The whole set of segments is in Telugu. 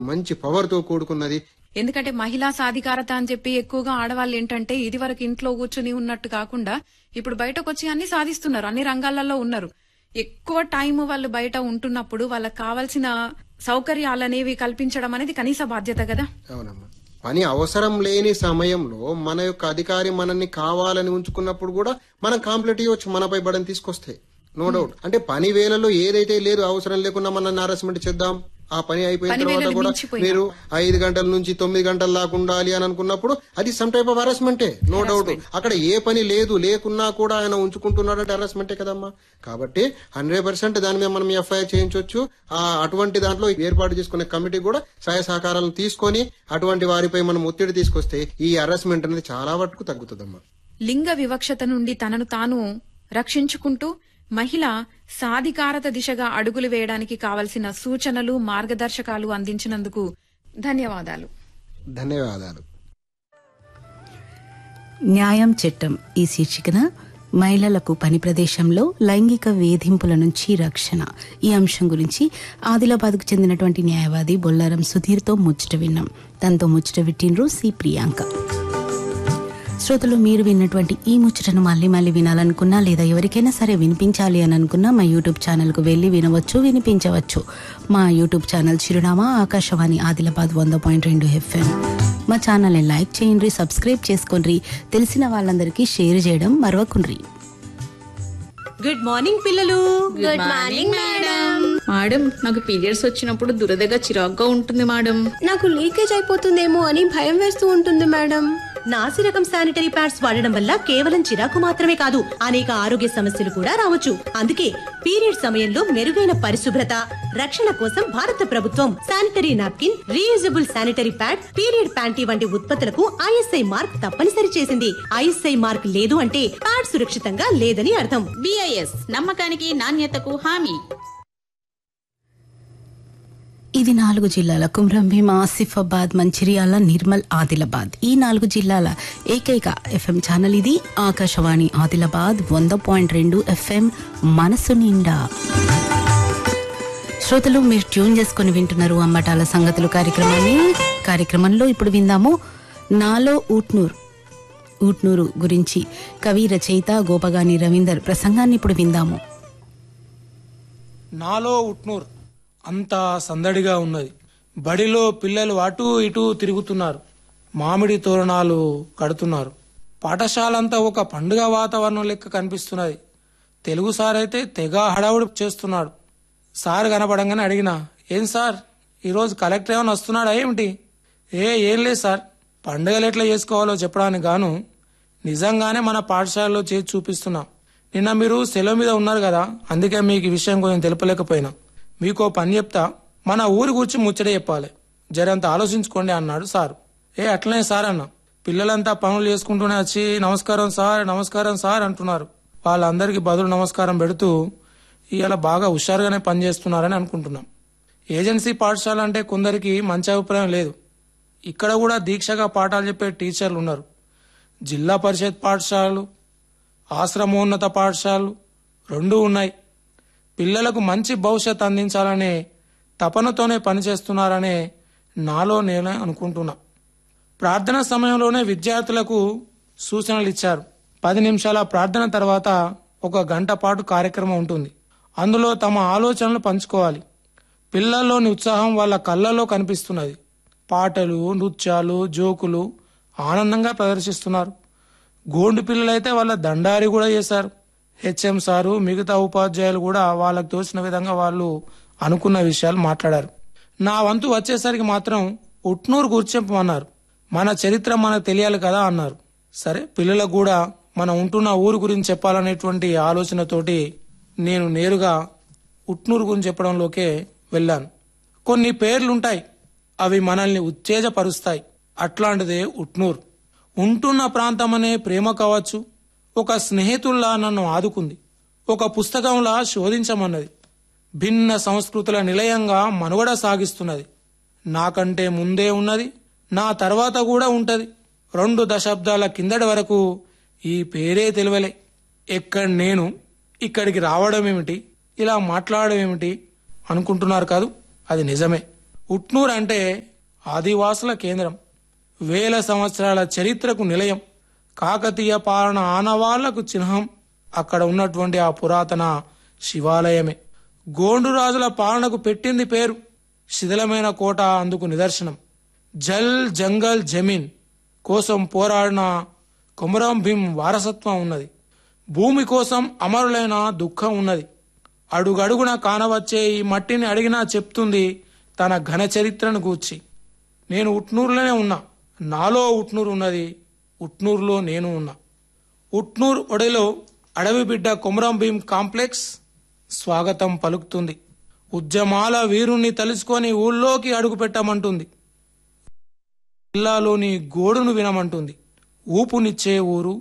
మంచి పవర్ తో కూడుకున్నది ఎందుకంటే మహిళా సాధికారత అని చెప్పి ఎక్కువగా ఆడవాళ్ళు ఏంటంటే ఇది వరకు ఇంట్లో కూర్చుని ఉన్నట్టు కాకుండా ఇప్పుడు బయటకు వచ్చి అన్ని సాధిస్తున్నారు అన్ని రంగాలలో ఉన్నారు ఎక్కువ టైం వాళ్ళు బయట ఉంటున్నప్పుడు వాళ్ళకి కావాల్సిన సౌకర్యాలు అనేవి కల్పించడం అనేది కనీస బాధ్యత కదా అవునమ్మా పని అవసరం లేని సమయంలో మన యొక్క అధికారి మనల్ని కావాలని ఉంచుకున్నప్పుడు కూడా మనం కాంప్లీట్ ఇవ్వచ్చు మనపై బడని తీసుకొస్తే నో డౌట్ అంటే పని వేళలో ఏదైతే లేదు అవసరం లేకుండా మనల్ని హరాస్మెంట్ చేద్దాం ఆ పని అయిపోయిన పని తర్వాత వేళలు కూడా మించిపోయినా. మీరు ఐదు గంటల నుంచి తొమ్మిది గంటల దాకా ఉండాలి అని అనుకున్నప్పుడు అది సమ్ టైప్ ఆఫ్ హరాస్మెంటే నో డౌట్ అక్కడ ఏ పని లేదు లేకున్నా కూడా ఆయన ఉంచుకుంటున్నాడంటే హరాస్మెంటే కదమ్మా కాబట్టి హండ్రెడ్ పర్సెంట్ దాని మీద మనం ఎఫ్ఐఆర్ చేయించవచ్చు ఆ అటువంటి దాంట్లో ఏర్పాటు చేసుకునే కమిటీ కూడా సహాయ సహకారాలను తీసుకొని అటువంటి వారిపై మనం ఒత్తిడి తీసుకొస్తే ఈ హరాస్మెంట్ అనేది చాలా వరకు తగ్గుతుందమ్మా లింగ వివక్షత నుండి తనను తాను రక్షించుకుంటూ మహిళ సాధికారత దిశగా అడుగులు వేయడానికి కావలసిన సూచనలు మార్గదర్శకాలు అందించినందుకు ధన్యవాదాలు ధన్యవాదాలు న్యాయం చట్టం ఈ శీర్షికన మహిళలకు పని ప్రదేశంలో లైంగిక వేధింపుల నుంచి రక్షణ ఈ అంశం గురించి ఆదిలాబాద్కు చెందినటువంటి న్యాయవాది బొల్లారం సుధీర్తో ముచ్చట విన్నాం తనతో ముచ్చట విట్టిండ్రు సి ప్రియాంక శ్రోతలు మీరు విన్నటువంటి ఈ ముచ్చటను మళ్ళీ మళ్ళీ వినాలనుకున్నా లేదా ఎవరికైనా సరే వినిపించాలి అని అనుకున్నా మా యూట్యూబ్ ఛానల్కు వెళ్ళి వినవచ్చు వినిపించవచ్చు మా యూట్యూబ్ ఛానల్ చిరునామా ఆకాశవాణి ఆదిలాబాద్ వంద పాయింట్ రెండు ఎఫ్ఎం మా ఛానల్ని లైక్ చేయండి సబ్స్క్రైబ్ చేసుకోండి తెలిసిన వాళ్ళందరికీ షేర్ చేయడం మరవకుండ్రి గుడ్ మార్నింగ్ పిల్లలు గుడ్ మార్నింగ్ మేడం మేడం నాకు పీరియడ్స్ వచ్చినప్పుడు దురదగా చిరాగ్గా ఉంటుంది మేడం నాకు లీకేజ్ అయిపోతుందేమో అని భయం వేస్తూ ఉంటుంది మేడం నాసి రకం శానిటరీ ప్యాడ్స్ వాడడం వల్ల కేవలం చిరాకు మాత్రమే కాదు అనేక ఆరోగ్య సమస్యలు కూడా రావచ్చు అందుకే పీరియడ్ సమయంలో మెరుగైన పరిశుభ్రత రక్షణ కోసం భారత ప్రభుత్వం sanitary napkin reusable sanitary pad period panty వంటి ఉత్పత్తులకు ఐఎస్ఐ మార్క్ తప్పనిసరి చేసింది ఐఎస్ఐ మార్క్ లేదు అంటే ప్యాడ్ సురక్షితంగా లేదని అర్థం బిఐఎస్ నమ్మకానికి నాణ్యతకు హామీ ఇది నాలుగు జిల్లాల కుమ్రంభీం ఆసిఫాబాద్ మంచిర్యాల నిర్మల్ ఆదిలాబాద్ ఈ నాలుగు జిల్లాల ఏకైక ఎఫ్ఎం ఛానల్ ఇది ఆకాశవాణి ఆదిలాబాద్ వంద పాయింట్ రెండు ఎఫ్ఎం మనసు నిండా శ్రోతలు మీరు ట్యూన్ చేసుకుని వింటున్నారు అమ్మటాల సంగతులు కార్యక్రమాన్ని కార్యక్రమంలో ఇప్పుడు విందాము నాలో ఊట్నూర్ ఊట్నూరు గురించి కవి రచయిత గోపగాని రవీందర్ ప్రసంగాన్ని ఇప్పుడు విందాము నాలో ఉట్నూర్ అంతా సందడిగా ఉన్నది బడిలో పిల్లలు అటూ ఇటూ తిరుగుతున్నారు మామిడి తోరణాలు కడుతున్నారు పాఠశాలంతా ఒక పండుగ వాతావరణం లెక్క కనిపిస్తున్నది తెలుగు సార్ అయితే తెగ హడావుడి చేస్తున్నాడు సార్ కనపడంగానే అడిగినా ఏం సార్ ఈరోజు కలెక్టర్ ఏమైనా వస్తున్నాడా ఏమిటి ఏ ఏం లేదు సార్ పండుగలు ఎట్లా చేసుకోవాలో చెప్పడానికి గాను నిజంగానే మన పాఠశాలలో చేసి చూపిస్తున్నాం నిన్న మీరు సెలవు మీద ఉన్నారు కదా అందుకే మీకు ఈ విషయం కొంచెం తెలుపలేకపోయినా మీకు ఓ పని చెప్తా మన ఊరి గురించి ముచ్చట చెప్పాలి జరంత ఆలోచించుకోండి అన్నాడు సార్ ఏ అట్లనే సార్ అన్న పిల్లలంతా పనులు చేసుకుంటూనే వచ్చి నమస్కారం సార్ నమస్కారం సార్ అంటున్నారు వాళ్ళందరికీ బదులు నమస్కారం పెడుతూ ఇవాళ బాగా హుషారుగానే పనిచేస్తున్నారని అనుకుంటున్నాం ఏజెన్సీ పాఠశాల అంటే కొందరికి మంచి అభిప్రాయం లేదు ఇక్కడ కూడా దీక్షగా పాఠాలు చెప్పే టీచర్లు ఉన్నారు జిల్లా పరిషత్ పాఠశాలలు ఆశ్రమోన్నత పాఠశాలలు రెండూ ఉన్నాయి పిల్లలకు మంచి భవిష్యత్ అందించాలనే తపనతోనే పనిచేస్తున్నారనే నాలో నేనే అనుకుంటున్నా ప్రార్థన సమయంలోనే విద్యార్థులకు సూచనలు ఇచ్చారు పది నిమిషాల ప్రార్థన తర్వాత ఒక గంట పాటు కార్యక్రమం ఉంటుంది అందులో తమ ఆలోచనలు పంచుకోవాలి పిల్లల్లోని ఉత్సాహం వాళ్ళ కళ్ళలో కనిపిస్తున్నది పాటలు నృత్యాలు జోకులు ఆనందంగా ప్రదర్శిస్తున్నారు గోండు పిల్లలైతే వాళ్ళ దండారి కూడా చేశారు హెచ్ఎం సారు మిగతా ఉపాధ్యాయులు కూడా వాళ్ళకు తోచిన విధంగా వాళ్ళు అనుకున్న విషయాలు మాట్లాడారు నా వంతు వచ్చేసరికి మాత్రం ఉట్నూరు కూర్చెప్పమన్నారు మన చరిత్ర మనకు తెలియాలి కదా అన్నారు సరే పిల్లలకు కూడా మనం ఉంటున్న ఊరు గురించి చెప్పాలనేటువంటి ఆలోచనతోటి నేను నేరుగా ఉట్నూరు గురించి చెప్పడంలోకే వెళ్ళాను కొన్ని పేర్లుంటాయి అవి మనల్ని ఉత్తేజపరుస్తాయి అట్లాంటిదే ఉట్నూర్ ఉంటున్న ప్రాంతం అనే ప్రేమ కావచ్చు ఒక స్నేహితుల్లా నన్ను ఆదుకుంది ఒక పుస్తకంలా శోధించమన్నది భిన్న సంస్కృతుల నిలయంగా మనుగడ సాగిస్తున్నది నాకంటే ముందే ఉన్నది నా తర్వాత కూడా ఉంటది రెండు దశాబ్దాల కిందటి వరకు ఈ పేరే తెలివలే ఎక్కడ నేను ఇక్కడికి రావడం ఏమిటి ఇలా మాట్లాడడం ఏమిటి అనుకుంటున్నారు కాదు అది నిజమే ఉట్నూర్ అంటే ఆదివాసుల కేంద్రం వేల సంవత్సరాల చరిత్రకు నిలయం కాకతీయ పాలన ఆనవాళ్లకు చిహ్నం అక్కడ ఉన్నటువంటి ఆ పురాతన శివాలయమే గోండు రాజుల పాలనకు పెట్టింది పేరు శిథిలమైన కోట అందుకు నిదర్శనం జల్ జంగల్ జమీన్ కోసం పోరాడిన కొమరం భీం వారసత్వం ఉన్నది భూమి కోసం అమరులైన దుఃఖం ఉన్నది అడుగడుగున కానవచ్చే ఈ మట్టిని అడిగినా చెప్తుంది తన ఘన చరిత్రను గూర్చి నేను ఉట్నూరులోనే ఉన్నా నాలో ఉట్నూరు ఉన్నది ఉట్నూరులో నేను ఉన్నా ఉట్నూరు ఒడిలో అడవి బిడ్డ కొమరం భీం కాంప్లెక్స్ స్వాగతం పలుకుతుంది ఉద్యమాల వీరుణ్ణి తలుచుకొని ఊళ్ళోకి అడుగు పెట్టమంటుంది జిల్లాలోని గోడును వినమంటుంది ఊపునిచ్చే ఊరు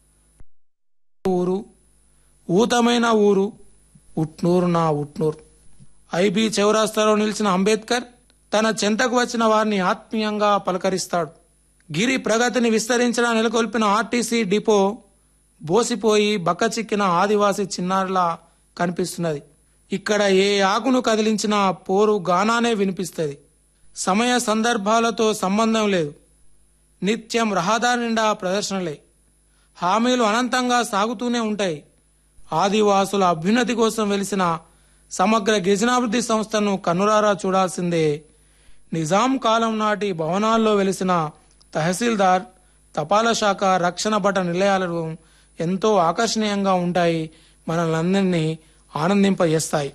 ఊరు ఊతమైన ఊరు ఉట్నూరు నా ఉట్నూరు ఐబీ చౌరాస్తాలో నిలిచిన అంబేద్కర్ తన చెంతకు వచ్చిన వారిని ఆత్మీయంగా పలకరిస్తాడు గిరి ప్రగతిని విస్తరించిన నెలకొల్పిన ఆర్టీసీ డిపో బోసిపోయి బక్కచిక్కిన ఆదివాసి చిన్నారులా కనిపిస్తున్నది ఇక్కడ ఏ ఆకును కదిలించినా పోరు గానానే వినిపిస్తుంది సమయ సందర్భాలతో సంబంధం లేదు నిత్యం రహదారి నిండా ప్రదర్శనలే హామీలు అనంతంగా సాగుతూనే ఉంటాయి ఆదివాసుల అభ్యున్నతి కోసం వెలిసిన సమగ్ర గిరిజనాభివృద్ధి సంస్థను కన్నురారా చూడాల్సిందే నిజాం కాలం నాటి భవనాల్లో వెలిసిన తహసీల్దార్ తపాలా శాఖ రక్షణ భట నిలయాలను ఎంతో ఆకర్షణీయంగా ఉంటాయి మనల్ని ఆనందింపజేస్తాయి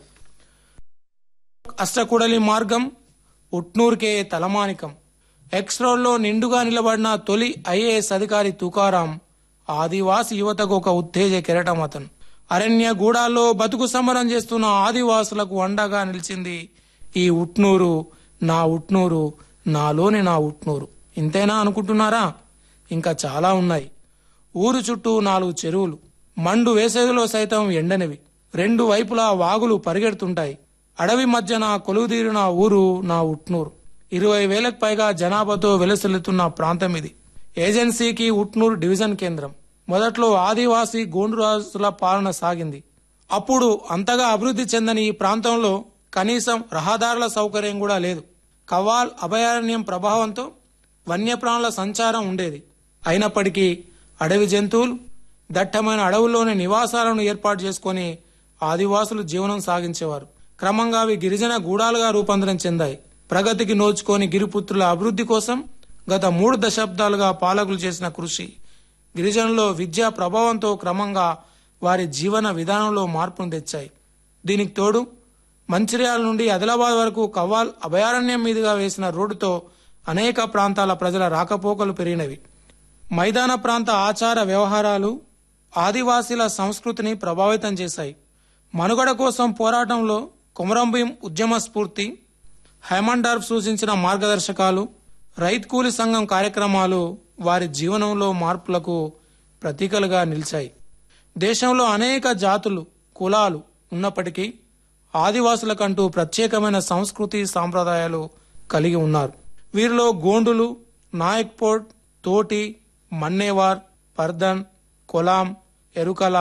అష్టకుడలి మార్గం ఉట్నూర్కే తలమానికం ఎక్స్ రోడ్లో నిండుగా నిలబడిన తొలి ఐఏఎస్ అధికారి తుకారాం ఆదివాసి యువతకు ఒక ఉత్తేజ కెరటం అతను అరణ్య గూడాల్లో బతుకు సమరం చేస్తున్న ఆదివాసులకు అండగా నిలిచింది ఈ ఉట్నూరు నా ఉట్నూరు నాలోని నా ఉట్నూరు ఇంతేనా అనుకుంటున్నారా ఇంకా చాలా ఉన్నాయి ఊరు చుట్టూ నాలుగు చెరువులు మండు వేసవిలో సైతం ఎండనివి రెండు వైపులా వాగులు పరిగెడుతుంటాయి అడవి మధ్యన కొలువుదీరిన ఊరు నా ఉట్నూరు ఇరవై వేలకు పైగా జనాభాతో వెలసిల్లుతున్న ప్రాంతం ఇది ఏజెన్సీకి ఉట్నూరు డివిజన్ కేంద్రం మొదట్లో ఆదివాసీ గోండురాజుల పాలన సాగింది అప్పుడు అంతగా అభివృద్ధి చెందని ఈ ప్రాంతంలో కనీసం రహదారుల సౌకర్యం కూడా లేదు కవాల్ అభయారణ్యం ప్రభావంతో వన్యప్రాణుల సంచారం ఉండేది అయినప్పటికీ అడవి జంతువులు దట్టమైన అడవుల్లోని నివాసాలను ఏర్పాటు చేసుకొని ఆదివాసులు జీవనం సాగించేవారు క్రమంగా అవి గిరిజన గూడాలుగా రూపాంతరం చెందాయి ప్రగతికి నోచుకొని గిరిపుత్రుల అభివృద్ధి కోసం గత మూడు దశాబ్దాలుగా పాలకులు చేసిన కృషి గిరిజనుల్లో విద్యా ప్రభావంతో క్రమంగా వారి జీవన విధానంలో మార్పును తెచ్చాయి దీనికి తోడు మంచిర్యాల నుండి ఆదిలాబాద్ వరకు కవ్వాల్ అభయారణ్యం మీదుగా వేసిన రోడ్డుతో అనేక ప్రాంతాల ప్రజల రాకపోకలు పెరిగినవి మైదాన ప్రాంత ఆచార వ్యవహారాలు ఆదివాసీల సంస్కృతిని ప్రభావితం చేశాయి మనుగడ కోసం పోరాటంలో కొమరంభీం ఉద్యమ స్ఫూర్తి హైమండార్ఫ్ సూచించిన మార్గదర్శకాలు రైతు కూలి సంఘం కార్యక్రమాలు వారి జీవనంలో మార్పులకు ప్రతీకలుగా నిలిచాయి దేశంలో అనేక జాతులు కులాలు ఉన్నప్పటికీ ఆదివాసులకంటూ ప్రత్యేకమైన సంస్కృతి సాంప్రదాయాలు కలిగి ఉన్నారు వీరిలో గోండులు నాయక్పోట్ తోటి మన్నేవార్ పర్దన్ కొలాం ఎరుకల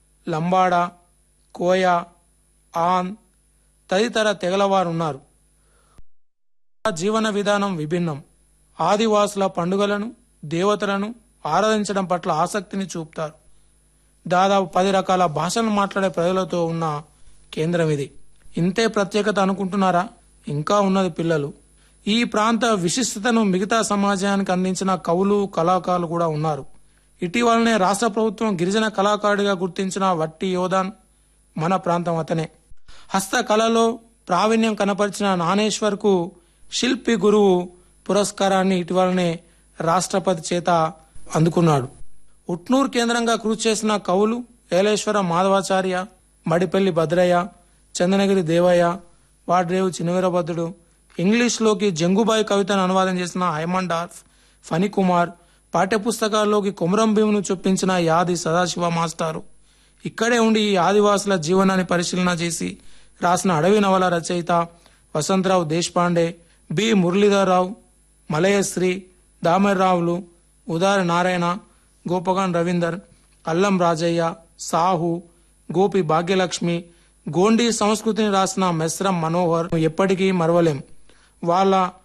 లంబాడ కోయ ఆన్ తదితర తెగలవారున్నారు జీవన విధానం విభిన్నం ఆదివాసుల పండుగలను దేవతలను ఆరాధించడం పట్ల ఆసక్తిని చూపుతారు దాదాపు పది రకాల భాషలు మాట్లాడే ప్రజలతో ఉన్న కేంద్రం ఇది ఇంతే ప్రత్యేకత అనుకుంటున్నారా ఇంకా ఉన్నది పిల్లలు ఈ ప్రాంత విశిష్టతను మిగతా సమాజానికి అందించిన కవులు కళాకారులు కూడా ఉన్నారు ఇటీవలనే రాష్ట్ర ప్రభుత్వం గిరిజన కళాకారుడిగా గుర్తించిన వట్టి యోధాన్ మన ప్రాంతం అతనే హస్తకళలో ప్రావీణ్యం కనపరిచిన నానేశ్వర్కు శిల్పి గురువు పురస్కారాన్ని ఇటీవలనే రాష్ట్రపతి చేత అందుకున్నాడు ఉట్నూరు కేంద్రంగా కృషి చేసిన కవులు ఏలేశ్వర మాధవాచార్య మడిపల్లి భద్రయ్య చందనగిరి దేవయ్య వాడ్రేవు చినవీరభద్రుడు ఇంగ్లీష్లోకి జంగుబాయి కవితను అనువాదం చేసిన హైమండార్ఫ్ ఫణికుమార్ పాఠ్యపుస్తకాల్లోకి కొమరం భీమును చొప్పించిన యాది సదాశివ మాస్టారు ఇక్కడే ఉండి ఈ ఆదివాసుల జీవనాన్ని పరిశీలన చేసి రాసిన అడవి నవల రచయిత వసంతరావు దేశపాండే బి మురళీధరరావు మలయశ్రీ దామర్రావులు ఉదారి నారాయణ గోపగాన్ రవీందర్ అల్లం రాజయ్య సాహు గోపి భాగ్యలక్ష్మి గోండీ సంస్కృతిని రాసిన మెస్రం మనోహర్ ఎప్పటికీ మరవలేం వాళ్ళ